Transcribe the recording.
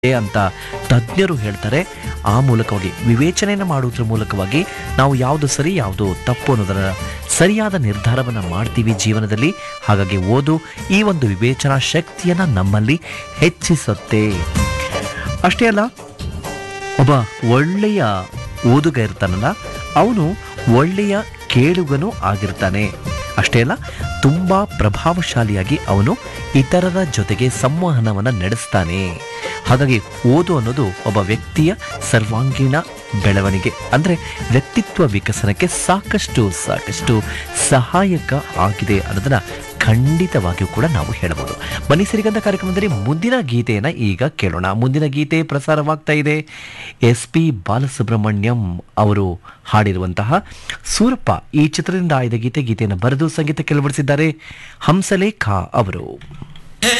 ಇದೆ ಅಂತ ತಜ್ಞರು ಹೇಳ್ತಾರೆ ಆ ಮೂಲಕವಾಗಿ ವಿವೇಚನೆಯನ್ನು ಮಾಡುವುದರ ಮೂಲಕವಾಗಿ ನಾವು ಯಾವುದು ಸರಿ ಯಾವುದು ತಪ್ಪು ಅನ್ನೋದರ ಸರಿಯಾದ ನಿರ್ಧಾರವನ್ನು ಮಾಡ್ತೀವಿ ಜೀವನದಲ್ಲಿ ಹಾಗಾಗಿ ಓದು ಈ ಒಂದು ವಿವೇಚನಾ ಶಕ್ತಿಯನ್ನು ನಮ್ಮಲ್ಲಿ ಹೆಚ್ಚಿಸುತ್ತೆ ಅಷ್ಟೇ ಅಲ್ಲ ಒಬ್ಬ ಒಳ್ಳೆಯ ಓದುಗ ಇರ್ತಾನಲ್ಲ ಅವನು ಒಳ್ಳೆಯ ಕೇಳುಗನೂ ಆಗಿರ್ತಾನೆ ಅಷ್ಟೇ ಅಲ್ಲ ತುಂಬ ಪ್ರಭಾವಶಾಲಿಯಾಗಿ ಅವನು ಇತರರ ಜೊತೆಗೆ ಸಂವಹನವನ್ನು ನಡೆಸ್ತಾನೆ ಹಾಗಾಗಿ ಓದು ಅನ್ನೋದು ಒಬ್ಬ ವ್ಯಕ್ತಿಯ ಸರ್ವಾಂಗೀಣ ಬೆಳವಣಿಗೆ ಅಂದರೆ ವ್ಯಕ್ತಿತ್ವ ವಿಕಸನಕ್ಕೆ ಸಾಕಷ್ಟು ಸಾಕಷ್ಟು ಸಹಾಯಕ ಆಗಿದೆ ಅನ್ನೋದನ್ನ ಖಂಡಿತವಾಗಿಯೂ ಕೂಡ ನಾವು ಹೇಳಬಹುದು ಬನ್ನಿ ಸಿರಿಗಂಧ ಕಾರ್ಯಕ್ರಮದಲ್ಲಿ ಮುಂದಿನ ಗೀತೆಯನ್ನು ಈಗ ಕೇಳೋಣ ಮುಂದಿನ ಗೀತೆ ಪ್ರಸಾರವಾಗ್ತಾ ಇದೆ ಎಸ್ ಪಿ ಬಾಲಸುಬ್ರಹ್ಮಣ್ಯಂ ಅವರು ಹಾಡಿರುವಂತಹ ಸೂರಪ್ಪ ಈ ಚಿತ್ರದಿಂದ ಆಯ್ದ ಗೀತೆ ಗೀತೆಯನ್ನು ಬರೆದು ಸಂಗೀತ ಕೆಳವಡಿಸಿದ್ದಾರೆ ಹಂಸಲೇಖ ಅವರು